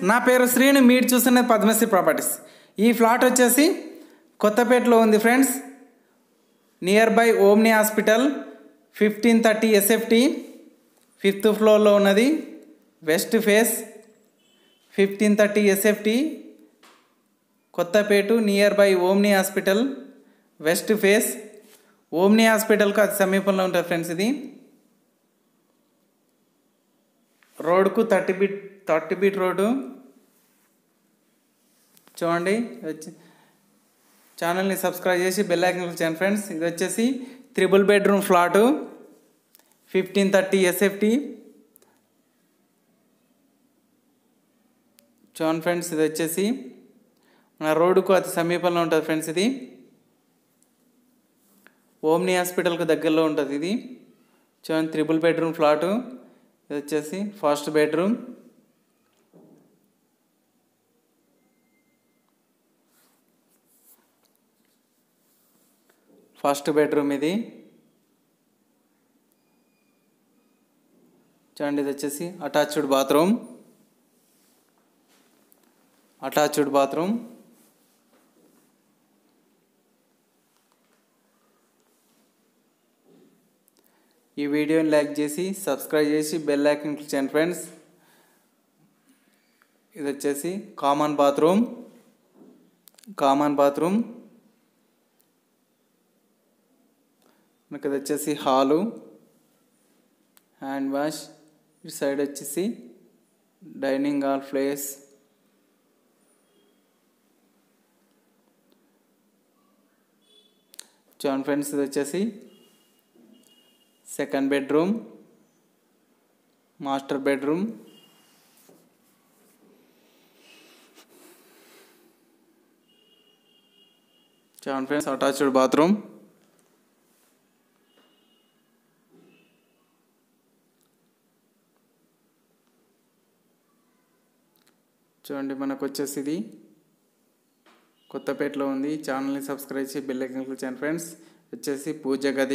నా పేరు శ్రీను మీరు చూస్తున్నది పద్మశ్రీ ప్రాపర్టీస్ ఈ ఫ్లాట్ వచ్చేసి కొత్తపేటలో ఉంది friends nearby Omni hospital fifteen thirty SFT fifth ఫ్లోర్లో ఉన్నది west face fifteen thirty SFT Kothapeta nearby Omni hospital west face Omni హాస్పిటల్కి అతి సమీపంలో ఉంటుంది ఫ్రెండ్స్ ఇది రోడ్కు thirty feet thirty feet road చూడండి వచ్చి ఛానల్ని సబ్స్క్రైబ్ చేసి బెల్ ఐకన్ క్లిక్ చేయండి ఫ్రెండ్స్ ఇది వచ్చేసి triple bedroom flat fifteen thirty SFT చూడండి ఫ్రెండ్స్ ఇది వచ్చేసి మన రోడ్డుకు అతి సమీపంలో ఉంటుంది ఫ్రెండ్స్ ఇది ఓమ్ని హాస్పిటల్కు దగ్గరలో ఉంటుంది ఇది చూడండి త్రిబుల్ బెడ్రూమ్ ఫ్లాటు ఇది వచ్చేసి ఫస్ట్ బెడ్రూమ్ ఫస్ట్ బెడ్రూమ్ ఇది చూడండి ఇది వచ్చేసి అటాచ్డ్ బాత్రూమ్ అటాచ్డ్ బాత్రూమ్ ఈ వీడియోని లైక్ చేసి సబ్స్క్రైబ్ చేసి బెల్ ఐకన్ క్లిక్ చేయండి ఫ్రెండ్స్ ఇది వచ్చేసి కామన్ బాత్రూమ్ కామన్ బాత్రూమ్ మనకి ఇది వచ్చేసి హాలు హ్యాండ్ వాష్ ఇటు సైడ్ వచ్చేసి డైనింగ్ హాల్ ప్లేస్ చూడండి ఫ్రెండ్స్ ఇది వచ్చేసి సెకండ్ బెడ్రూమ్ మాస్టర్ బెడ్రూమ్ చూడండి ఫ్రెండ్స్ అటాచ్డ్ బాత్రూమ్ చూడండి మనకు వచ్చేసి ఇది కొత్తపేటలో ఉంది ఛానల్ని సబ్స్క్రైబ్ చేసి బెల్ ఐకన్ క్లిక్ చేయండి ఫ్రెండ్స్ వచ్చేసి పూజ గది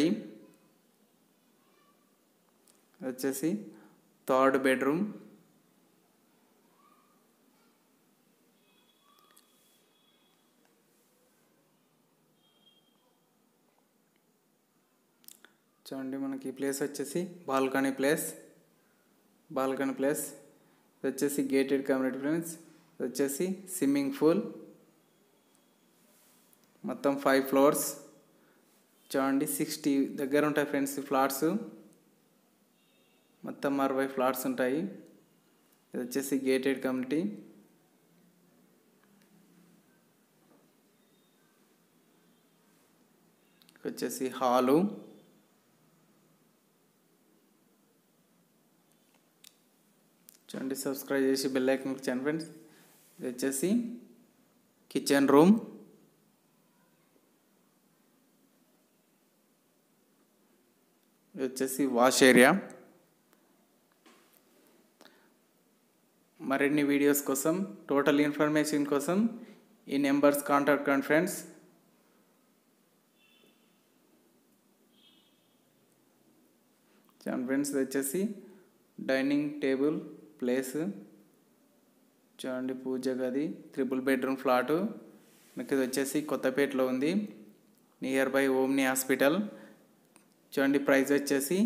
వచ్చేసి థర్డ్ బెడ్రూమ్ చూడండి మనకి ప్లేస్ వచ్చేసి బాల్కనీ ప్లేస్ బాల్కనీ ప్లేస్ ఇది వచ్చేసి గేటెడ్ కమ్యూనిటీ ఫ్రెండ్స్ ఇది వచ్చేసి స్విమ్మింగ్ పూల్ మొత్తం ఫైవ్ ఫ్లోర్స్ చూడండి సిక్స్టీ దగ్గర ఉంటాయి ఫ్రెండ్స్ ఈ ఫ్లాట్స్ మొత్తం అరవై ఫ్లాట్స్ ఉంటాయి ఇది వచ్చేసి గేటెడ్ కమ్యూనిటీ వచ్చేసి హాలు చూడండి సబ్స్క్రైబ్ చేసి బెల్ ఐకన్ క్లిక్ చేయండి ఫ్రెండ్స్ ఇది వచ్చేసి కిచెన్ రూమ్ ఇది వచ్చేసి వాష్ ఏరియా మరిన్ని వీడియోస్ కోసం టోటల్ ఇన్ఫర్మేషన్ కోసం ఈ నెంబర్స్ కాంటాక్ట్ కండి ఫ్రెండ్స్ ఫ్రెండ్స్ ఇది వచ్చేసి డైనింగ్ టేబుల్ ప్లేస్ చూడండి పూజ గది త్రిపుల్ బెడ్రూమ్ ఫ్లాటు మీకు ఇది వచ్చేసి కొత్తపేటలో ఉంది నియర్ బై ఓమ్ని హాస్పిటల్ చూడండి ప్రైస్ వచ్చేసి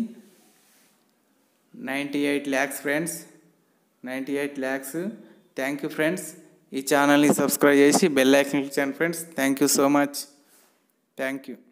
ninety eight lakhs friends ninety eight lakhs thank you friends ఈ ఛానల్ని సబ్స్క్రైబ్ చేసి బెల్ ఐకన్ క్లిక్ చేయండి friends thank you so much thank you